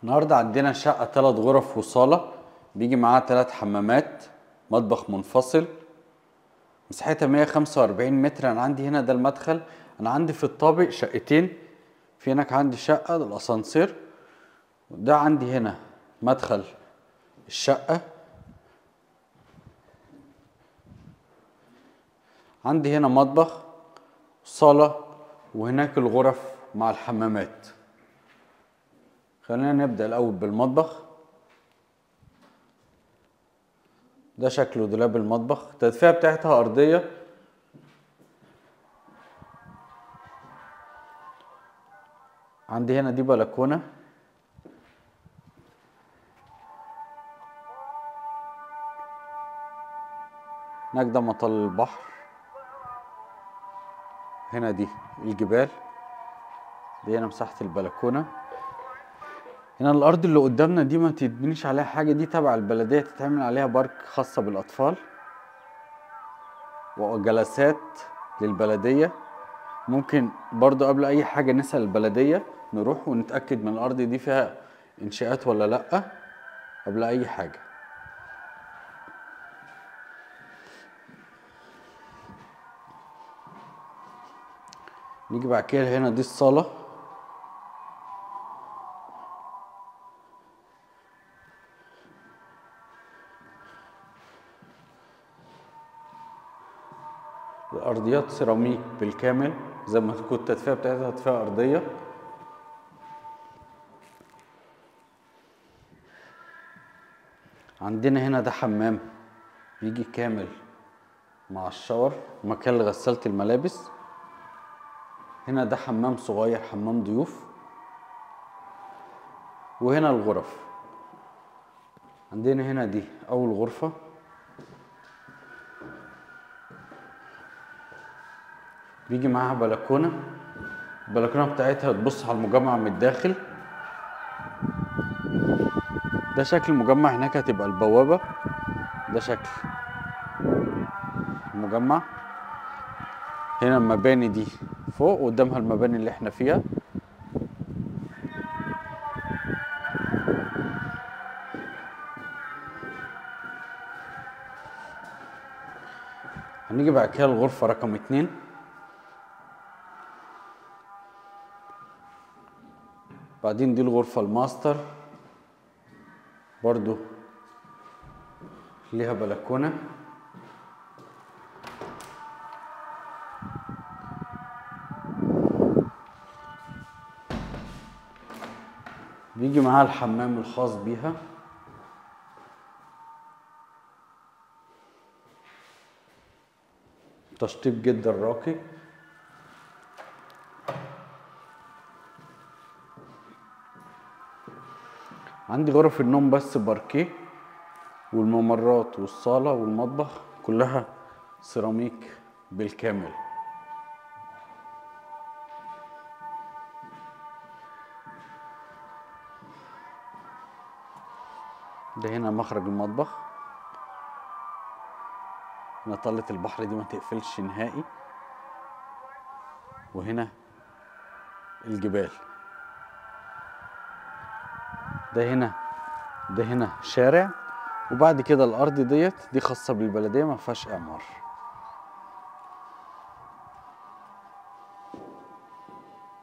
النهارده عندنا شقة تلات غرف وصالة بيجي معاها تلات حمامات مطبخ منفصل مساحتها 145 متر انا عندي هنا ده المدخل انا عندي في الطابق شقتين في هناك عندي شقة ده الاسانسير وده عندي هنا مدخل الشقة عندي هنا مطبخ صالة وهناك الغرف مع الحمامات خلينا نبدأ الأول بالمطبخ ده شكله دولاب المطبخ التدفئة بتاعتها أرضية عندي هنا دي بلكونة هناك ده مطل البحر هنا دي الجبال دي هنا مساحة البلكونة هنا الأرض اللي قدامنا دي ما تتبنيش عليها حاجة دي تبع البلدية تتعمل عليها بارك خاصة بالأطفال وجلسات للبلدية ممكن برضو قبل أي حاجة نسأل البلدية نروح ونتأكد من الأرض دي فيها إنشاءات ولا لأ قبل أي حاجة نيجي بعد كده هنا دي الصالة الأرضيات سيراميك بالكامل زي ما تكون التدفئة بتاعتها تدفئة أرضية عندنا هنا ده حمام بيجي كامل مع الشاور مكان لغسالة الملابس هنا ده حمام صغير حمام ضيوف وهنا الغرف عندنا هنا دي أول غرفة بيجي معاها بلكونة البلكونة بتاعتها تبص على المجمع من الداخل ده شكل المجمع هناك هتبقى البوابة ده شكل المجمع هنا المباني دي فوق قدامها المباني اللي احنا فيها هنيجي بعد كده الغرفة رقم اتنين بعدين دي الغرفة الماستر برضو ليها بلكونة بيجي معاها الحمام الخاص بيها تشطيب جدا راقي عندي غرف النوم بس باركيه والممرات والصالة والمطبخ كلها سيراميك بالكامل ده هنا مخرج المطبخ هنا طلة البحر دي ما تقفلش نهائي وهنا الجبال ده هنا ده هنا شارع وبعد كده الارض ديت دي خاصه بالبلديه ما فيهاش اعمار